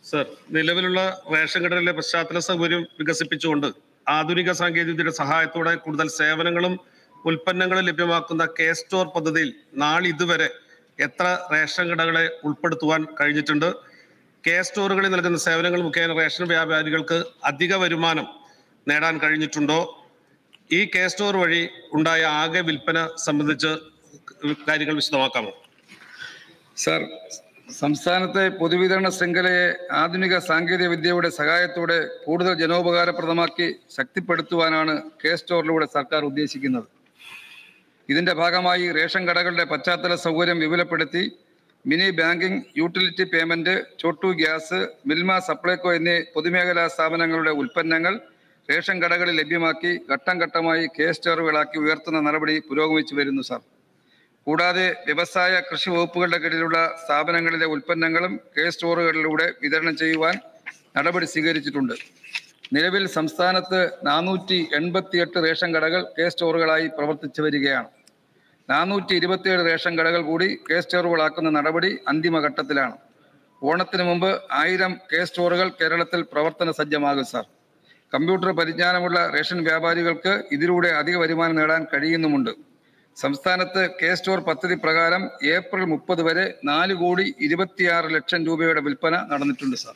sir നിലവിലുള്ള ration കടയിലെ പശ്ചാത്തല സൗകര്യം വികസിപ്പിച്ചുകൊണ്ട് ആധുനിക സാങ്കേതികവിദ്യയുടെ സഹായത്തോടെ കൂടുതൽ സേവനങ്ങളും ഉൽപ്പന്നങ്ങളും ലഭ്യമാക്കുന്ന കെ സ്റ്റോർ പദ്ധതിയിൽ നാളിതുവരെ എത്ര റേഷൻ കടകളെ ഉൾപ്പെടുത്തുവാൻ കഴിഞ്ഞിട്ടുണ്ട് കെ സ്റ്റോറുകളിൽ നൽകുന്ന സേവനങ്ങൾ മുഖേന റേഷൻ വ്യാപാരികൾക്ക് അധിക വരുമാനം നേടാൻ കഴിഞ്ഞിട്ടുണ്ടോ ഈ കെ സ്റ്റോർ വഴി ഉണ്ടായ ആകെ വിൽപ്പന സംബന്ധിച്ച് കാര്യങ്ങൾ വിശദമാക്കാമോ സർ സംസ്ഥാനത്തെ പൊതുവിതരണ ശൃംഖലയെ ആധുനിക സാങ്കേതിക വിദ്യയുടെ സഹായത്തോടെ കൂടുതൽ ജനോപകാരപ്രദമാക്കി ശക്തിപ്പെടുത്തുവാനാണ് കെ സ്റ്റോറിലൂടെ സർക്കാർ ഉദ്ദേശിക്കുന്നത് ഇതിന്റെ ഭാഗമായി റേഷൻ കടകളുടെ പശ്ചാത്തല സൗകര്യം വിപുലപ്പെടുത്തി mini banking utility payment Chhotu gas Milma Supplyco എന്നീ പൊതുമേഖലാ സ്ഥാപനങ്ങളുടെ ഉൽപ്പന്നങ്ങൾ റേഷൻ കടകളിൽ ലഭ്യമാക്കി ഘട്ടം ഘട്ടമായി കെ സ്റ്റോറുകളാക്കി ഉയർത്തുന്ന നടപടി പുരോഗമിച്ചു വരുന്നു സാർ കൂടാതെ വ്യവസായ കൃഷി വകുപ്പുകളുടെ കീഴിലുള്ള സ്ഥാപനങ്ങളിലെ ഉൽപ്പന്നങ്ങളും കെ സ്റ്റോറുകളിലൂടെ വിതരണം ചെയ്യുവാൻ നടപടി സ്വീകരിച്ചിട്ടുണ്ട് നിലവിൽ സംസ്ഥാനത്ത് നാനൂറ്റി എൺപത്തിയെട്ട് റേഷൻ കടകൾ കെ സ്റ്റോറുകളായി പ്രവർത്തിച്ചു വരികയാണ് നാനൂറ്റി ഇരുപത്തിയേഴ് റേഷൻ കടകൾ കൂടി കെ സ്റ്റോറുകളാക്കുന്ന നടപടി അന്തിമഘട്ടത്തിലാണ് ഓണത്തിന് മുമ്പ് ആയിരം കെ സ്റ്റോറുകൾ കേരളത്തിൽ പ്രവർത്തന സജ്ജമാകും സാർ കമ്പ്യൂട്ടർ പരിജ്ഞാനമുള്ള റേഷൻ വ്യാപാരികൾക്ക് ഇതിലൂടെ അധിക വരുമാനം നേടാൻ കഴിയുന്നുമുണ്ട് സംസ്ഥാനത്ത് കെ സ്റ്റോർ പദ്ധതി പ്രകാരം ഏപ്രിൽ മുപ്പത് വരെ നാല് കോടി ഇരുപത്തിയാറ് ലക്ഷം രൂപയുടെ വിൽപ്പന നടന്നിട്ടുണ്ട് സാർ